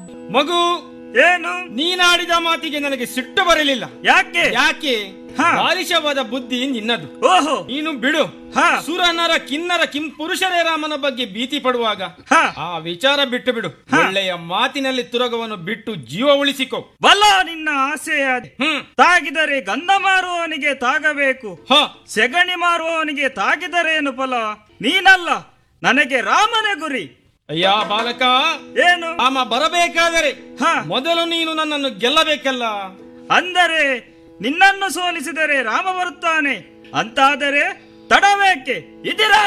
ಮಗು ಏನು ನೀನಾಡಿದ ಮಾತಿಗೆ ನನಗೆ ಸಿಟ್ಟು ಬರಲಿಲ್ಲ ಯಾಕೆ ಯಾಕೆ ಹಾ. ಬಾಲಿಶವಾದ ಬುದ್ಧಿ ನಿನ್ನದು ಓಹೋ ನೀನು ಬಿಡು ಹಾ. ಸುರನರ ಕಿನ್ನರ ಕಿಂ ಪುರುಷರೇ ರಾಮನ ಬಗ್ಗೆ ಭೀತಿ ಪಡುವಾಗ ಹಾ. ಆ ವಿಚಾರ ಬಿಟ್ಟು ಬಿಡು ಹಾ. ಒಳ್ಳೆಯ ಮಾತಿನಲ್ಲಿ ತುರಗವನ್ನು ಬಿಟ್ಟು ಜೀವ ಉಳಿಸಿಕೋ ಬಲ ನಿನ್ನ ಆಸೆಯ ಹ್ಮ್ ತಾಗಿದರೆ ಗಂಧ ಮಾರುವವನಿಗೆ ತಾಗಬೇಕು ಹ ಸೆಗಣಿ ಮಾರುವವನಿಗೆ ತಾಗಿದರೇನು ಫಲ ನೀನಲ್ಲ ನನಗೆ ರಾಮನೇ ಗುರಿ ಅಯ್ಯ ಬಾಲಕ ಏನು ರಾಮ ಬರಬೇಕಾದರೆ ಹ ಮೊದಲು ನೀನು ನನ್ನನ್ನು ಗೆಲ್ಲಬೇಕಲ್ಲ ಅಂದರೆ ನಿನ್ನನ್ನು ಸೋಲಿಸಿದರೆ ರಾಮ ಬರುತ್ತಾನೆ ಅಂತಾದರೆ ತಡಬೇಕೆ ಇದಿರಾ